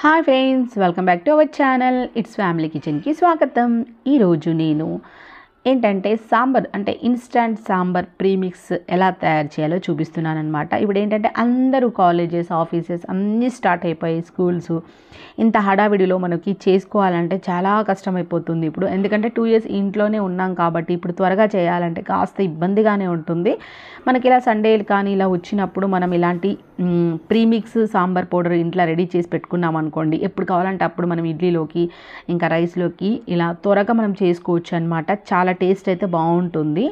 hi friends welcome back to our channel it's family కిచెన్కి స్వాగతం ఈరోజు నేను ఏంటంటే సాంబార్ అంటే ఇన్స్టంట్ సాంబార్ ప్రీమిక్స్ ఎలా తయారు చేయాలో చూపిస్తున్నాను అనమాట ఇప్పుడు ఏంటంటే అందరూ కాలేజెస్ ఆఫీసెస్ అన్నీ స్టార్ట్ అయిపోయాయి స్కూల్స్ ఇంత హడావిడిలో మనకి చేసుకోవాలంటే చాలా కష్టమైపోతుంది ఇప్పుడు ఎందుకంటే టూ ఇయర్స్ ఇంట్లోనే ఉన్నాం కాబట్టి ఇప్పుడు త్వరగా చేయాలంటే కాస్త ఇబ్బందిగానే ఉంటుంది మనకి ఇలా సండేలు కానీ ఇలా వచ్చినప్పుడు మనం ఇలాంటి మ్, ప్రీమిక్స్ సాంబార్ పౌడర్ ఇంట్లో రెడీ చేసి పెట్టుకున్నాం అనుకోండి ఎప్పుడు కావాలంటే అప్పుడు మనం ఇడ్లీలోకి ఇంకా రైస్లోకి ఇలా త్వరగా మనం చేసుకోవచ్చు అనమాట చాలా టేస్ట్ అయితే బాగుంటుంది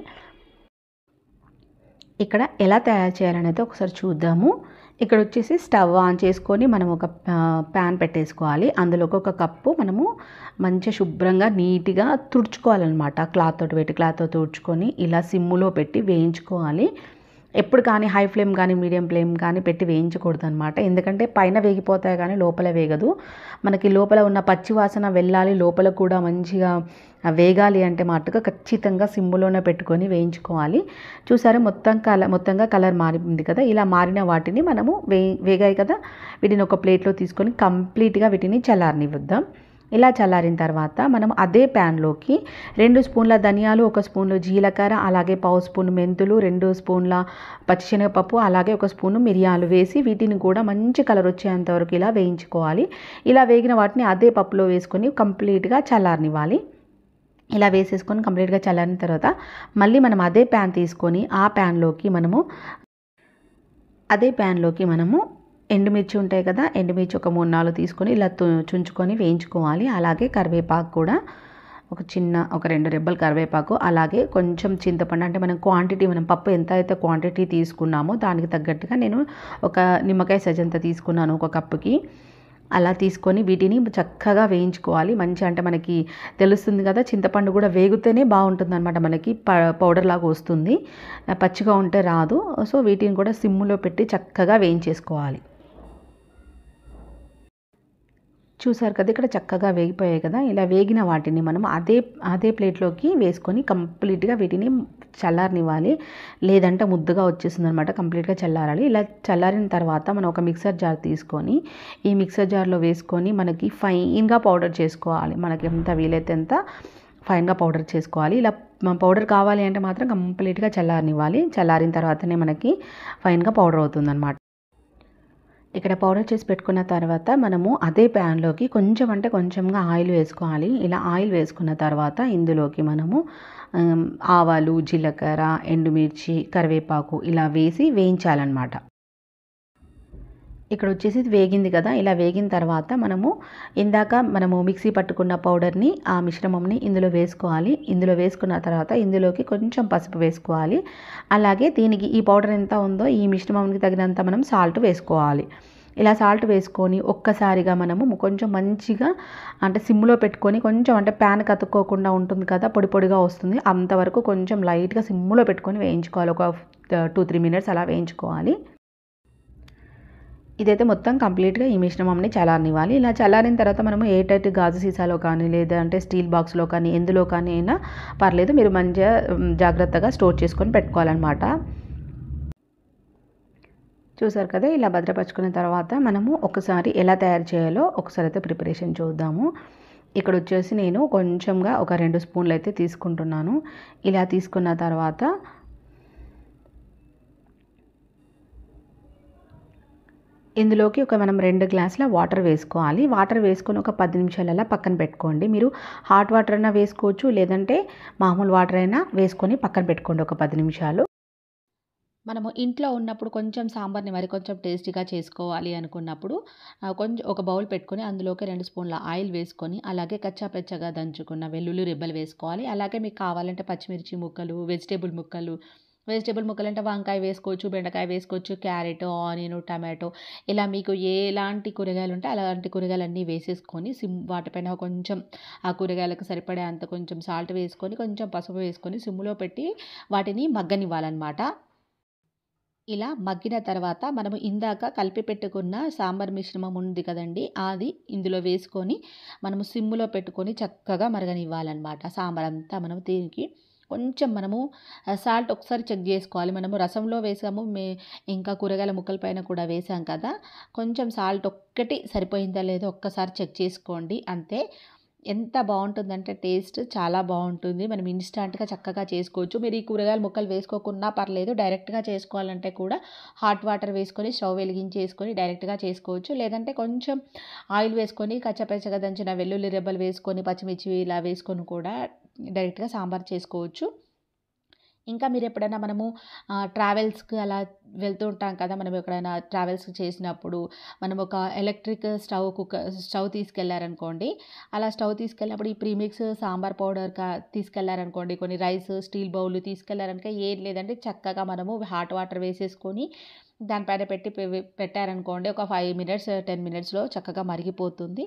ఇక్కడ ఎలా తయారు చేయాలనేది ఒకసారి చూద్దాము ఇక్కడ వచ్చేసి స్టవ్ ఆన్ చేసుకొని మనం ఒక ప్యాన్ పెట్టేసుకోవాలి అందులోకి ఒక కప్పు మనము మంచిగా శుభ్రంగా నీట్గా తుడుచుకోవాలన్నమాట క్లాత్ తోటి పెట్టి క్లాత్ తోటి తుడుచుకొని ఇలా సిమ్ములో పెట్టి వేయించుకోవాలి ఎప్పుడు కానీ హై ఫ్లేమ్ కానీ మీడియం ఫ్లేమ్ కానీ పెట్టి వేయించకూడదు అనమాట ఎందుకంటే పైన వేగిపోతాయి కానీ లోపల వేగదు మనకి లోపల ఉన్న పచ్చి వాసన వెళ్ళాలి లోపల కూడా మంచిగా వేగాలి అంటే మట్టుగా ఖచ్చితంగా సిమ్ములోనే పెట్టుకొని వేయించుకోవాలి చూసారా మొత్తం కలర్ మొత్తంగా కలర్ మారింది కదా ఇలా మారిన వాటిని మనము వే వేగాయి కదా వీటిని ఒక ప్లేట్లో తీసుకొని కంప్లీట్గా వీటిని చల్లారనివ్వద్దాం ఇలా చల్లారిన తర్వాత మనం అదే ప్యాన్లోకి రెండు స్పూన్ల ధనియాలు ఒక స్పూన్లు జీలకర్ర అలాగే పావు స్పూన్ మెంతులు రెండు స్పూన్ల పచ్చిశనగపప్పు అలాగే ఒక స్పూను మిరియాలు వేసి వీటిని కూడా మంచి కలర్ వచ్చేంత వరకు ఇలా వేయించుకోవాలి ఇలా వేగిన వాటిని అదే పప్పులో వేసుకొని కంప్లీట్గా చల్లారనివ్వాలి ఇలా వేసేసుకొని కంప్లీట్గా చల్లారిన తర్వాత మళ్ళీ మనం అదే ప్యాన్ తీసుకొని ఆ ప్యాన్లోకి మనము అదే ప్యాన్లోకి మనము ఎండుమిర్చి ఉంటాయి కదా ఎండుమిర్చి ఒక మూడు నాలుగు తీసుకొని ఇలా తు- చుంచుకొని వేయించుకోవాలి అలాగే కరివేపాకు కూడా ఒక చిన్న ఒక రెండు రెబ్బలు కరివేపాకు అలాగే కొంచెం చింతపండు అంటే మనం క్వాంటిటీ మనం పప్పు ఎంత అయితే క్వాంటిటీ తీసుకున్నామో దానికి తగ్గట్టుగా నేను ఒక నిమ్మకాయ సజంత తీసుకున్నాను ఒక కప్పుకి అలా తీసుకొని వీటిని చక్కగా వేయించుకోవాలి మంచి అంటే మనకి తెలుస్తుంది కదా చింతపండు కూడా వేగితేనే బాగుంటుంది అనమాట మనకి ప పౌడర్ లాగా వస్తుంది పచ్చిగా ఉంటే రాదు సో వీటిని కూడా సిమ్ములో పెట్టి చక్కగా వేయించేసుకోవాలి చూసారు కదా ఇక్కడ చక్కగా వేగిపోయాయి కదా ఇలా వేగిన వాటిని మనం అదే అదే ప్లేట్లోకి వేసుకొని కంప్లీట్గా వీటిని చల్లారనివ్వాలి లేదంటే ముద్దగా వచ్చేస్తుంది అనమాట కంప్లీట్గా చల్లారాలి ఇలా చల్లారిన తర్వాత మనం ఒక మిక్సర్ జార్ తీసుకొని ఈ మిక్సర్ జార్లో వేసుకొని మనకి ఫైన్గా పౌడర్ చేసుకోవాలి మనకి ఎంత వీలైతే ఎంత ఫైన్గా పౌడర్ చేసుకోవాలి ఇలా పౌడర్ కావాలి అంటే మాత్రం కంప్లీట్గా చల్లారనివ్వాలి చల్లారిన తర్వాతనే మనకి ఫైన్గా పౌడర్ అవుతుంది ఇక్కడ పౌడర్ చేసి పెట్టుకున్న తర్వాత మనము అదే ప్యాన్లోకి కొంచెం అంటే కొంచెంగా ఆయిల్ వేసుకోవాలి ఇలా ఆయిల్ వేసుకున్న తర్వాత ఇందులోకి మనము ఆమ్, ఆవాలు జీలకర్ర ఎండుమిర్చి కరివేపాకు ఇలా వేసి వేయించాలన్నమాట ఇక్కడ వచ్చేసి ఇది వేగింది కదా ఇలా వేగిన తర్వాత మనము ఇందాక మనము మిక్సీ పట్టుకున్న పౌడర్ని ఆ మిశ్రమంని ఇందులో వేసుకోవాలి ఇందులో వేసుకున్న తర్వాత ఇందులోకి కొంచెం పసుపు వేసుకోవాలి అలాగే దీనికి ఈ పౌడర్ ఎంత ఉందో ఈ మిశ్రమంకి తగినంత మనం సాల్ట్ వేసుకోవాలి ఇలా సాల్ట్ వేసుకొని ఒక్కసారిగా మనము కొంచెం మంచిగా అంటే సిమ్లో పెట్టుకొని కొంచెం అంటే ప్యాన్ కతుక్కోకుండా ఉంటుంది కదా పొడి పొడిగా వస్తుంది అంతవరకు కొంచెం లైట్గా సిమ్లో పెట్టుకొని వేయించుకోవాలి ఒక టూ త్రీ మినిట్స్ అలా వేయించుకోవాలి ఇదైతే మొత్తం కంప్లీట్గా ఈ మిశ్రమంని చల్లారనివ్వాలి ఇలా చల్లారిన తర్వాత మనము ఏ టైట్ గాజు సీసాలో కానీ లేదంటే స్టీల్ బాక్స్లో కానీ ఎందులో కానీ అయినా పర్లేదు మీరు మంచిగా ఉమ్, జాగ్రత్తగా స్టోర్ చేసుకొని పెట్టుకోవాలన్నమాట చూసారు కదా ఇలా భద్రపరుచుకున్న తర్వాత మనము ఒకసారి ఎలా తయారు చేయాలో ఒకసారి అయితే ప్రిపరేషన్ చూద్దాము ఇక్కడ వచ్చేసి నేను కొంచెంగా ఒక రెండు స్పూన్లు అయితే తీసుకుంటున్నాను ఇలా తీసుకున్న తర్వాత ఇందులోకి ఒక మనం రెండు గ్లాసుల వాటర్ వేసుకోవాలి వాటర్ వేసుకొని ఒక పది నిమిషాలలో పక్కన పెట్టుకోండి మీరు హాట్ వాటర్ అయినా వేసుకోవచ్చు లేదంటే మామూలు వాటర్ అయినా వేసుకొని పక్కన పెట్టుకోండి ఒక పది నిమిషాలు మనము ఇంట్లో ఉన్నప్పుడు కొంచెం సాంబార్ని మరి కొంచెం టేస్టీగా చేసుకోవాలి అనుకున్నప్పుడు ఆ, కొంచెం ఒక బౌల్ పెట్టుకొని అందులోకి రెండు స్పూన్ల ఆయిల్ వేసుకొని అలాగే కచ్చా పెచ్చగా దంచుకున్న వెల్లుల్లి రెబ్బలు వేసుకోవాలి అలాగే మీకు కావాలంటే పచ్చిమిర్చి ముక్కలు వెజిటేబుల్ ముక్కలు వెజిటేబుల్ ముక్కలు అంటే వంకాయ వేసుకోవచ్చు బెండకాయ వేసుకోవచ్చు క్యారెట్ ఆనియన్ టమాటో ఇలా మీకు ఎలాంటి కూరగాయలు ఉంటే అలాంటి కూరగాయలన్నీ వేసేసుకొని సిమ్ వాటిపైన కొంచెం ఆ కూరగాయలకు సరిపడే అంత కొంచెం సాల్ట్ వేసుకొని కొంచెం పసుపు వేసుకొని సిమ్లో పెట్టి వాటిని మగ్గనివ్వాలన్నమాట ఇలా మగ్గిన తర్వాత మనము ఇందాక కలిపి పెట్టుకున్న సాంబార్ మిశ్రమం ఉంది కదండి అది ఇందులో వేసుకొని మనము సిమ్ములో పెట్టుకొని చక్కగా మరగనివ్వాలన్నమాట సాంబార్ అంతా మనం దీనికి కొంచెం మనము సాల్ట్ ఒకసారి చెక్ చేసుకోవాలి మనము రసంలో వేసాము మే ఇంకా కూరగాయల ముక్కల పైన కూడా వేసాం కదా కొంచెం సాల్ట్ ఒక్కటి సరిపోయిందా లేదో ఒక్కసారి చెక్ చేసుకోండి అంతే ఎంత బాగుంటుందంటే టేస్ట్ చాలా బాగుంటుంది మనం ఇన్స్టాంట్గా చక్కగా చేసుకోవచ్చు మీరు ఈ కూరగాయల ముక్కలు వేసుకోకున్నా పర్లేదు డైరెక్ట్గా చేసుకోవాలంటే కూడా హాట్ వాటర్ వేసుకొని స్టవ్ వెలిగించేసుకొని డైరెక్ట్గా చేసుకోవచ్చు లేదంటే కొంచెం ఆయిల్ వేసుకొని కచ్చపచ్చగా దంచిన వెల్లుల్లి రెబ్బలు వేసుకొని పచ్చిమిర్చి ఇలా వేసుకొని కూడా డైరెక్ట్గా సాంబార్ చేసుకోవచ్చు ఇంకా మీరు ఎప్పుడైనా మనము ట్రావెల్స్కి అలా వెళ్తూ ఉంటాం కదా మనం ఎక్కడైనా ట్రావెల్స్ చేసినప్పుడు మనం ఒక ఎలక్ట్రిక్ స్టవ్ కుక్కర్ స్టవ్ తీసుకెళ్లారనుకోండి అలా స్టవ్ తీసుకెళ్ళినప్పుడు ఈ ప్రీమిక్స్ సాంబార్ పౌడర్ కా తీసుకెళ్లారనుకోండి కొన్ని రైస్ స్టీల్ బౌల్ తీసుకెళ్లారనుకో ఏం లేదంటే చక్కగా మనము హాట్ వాటర్ వేసేసుకొని దానిపైన పెట్టి పె- పెట్టారనుకోండి ఒక ఫైవ్ మినిట్స్ టెన్ మినిట్స్లో చక్కగా మరిగిపోతుంది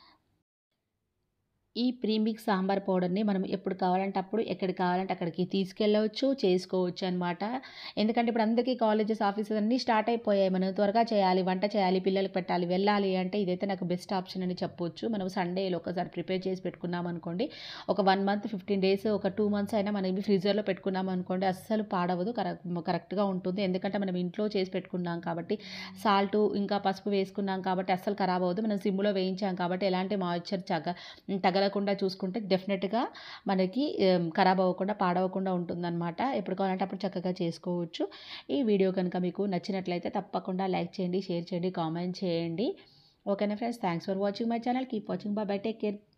ఈ ప్రీమిక్స్ సాంబార్ పౌడర్ని మనం ఎప్పుడు కావాలంటే అప్పుడు ఎక్కడికి కావాలంటే అక్కడికి తీసుకెళ్ళవచ్చు చేసుకోవచ్చు అనమాట ఎందుకంటే ఇప్పుడు అందరికీ కాలేజెస్ ఆఫీసెస్ అన్నీ స్టార్ట్ అయిపోయాయి మనం త్వరగా చేయాలి వంట చేయాలి పిల్లలకు పెట్టాలి వెళ్ళాలి అంటే ఇదైతే నాకు బెస్ట్ ఆప్షన్ అని చెప్పొచ్చు మనం సండేలో ఒకసారి ప్రిపేర్ చేసి పెట్టుకున్నాం అనుకోండి ఒక వన్ మంత్ ఫిఫ్టీన్ డేస్ ఒక టూ మంత్స్ అయినా మనం ఇవి ఫ్రీజర్లో పెట్టుకున్నాం అనుకోండి అస్సలు పాడవదు కరెక్ట్ కరెక్ట్గా ఉంటుంది ఎందుకంటే మనం ఇంట్లో చేసి పెట్టుకున్నాం కాబట్టి సాల్ట్ ఇంకా పసుపు వేసుకున్నాం కాబట్టి అస్సలు ఖరాబ్ అవ్వదు మనం సిమ్లో వేయించాం కాబట్టి ఎలాంటి మాయిశ్చర్ చగ తగలకుండా చూసుకుంటే డెఫినెట్గా మనకి ఏం, ఖరాబ్ అవ్వకుండా పాడవకుండా ఉంటుందన్నమాట ఎప్పుడు కావాలంటే అప్పుడు చక్కగా చేసుకోవచ్చు ఈ వీడియో కనుక మీకు నచ్చినట్లయితే తప్పకుండా లైక్ చేయండి షేర్ చేయండి కామెంట్ చేయండి ఓకేనా friends thanks for watching my channel keep watching bye bye take care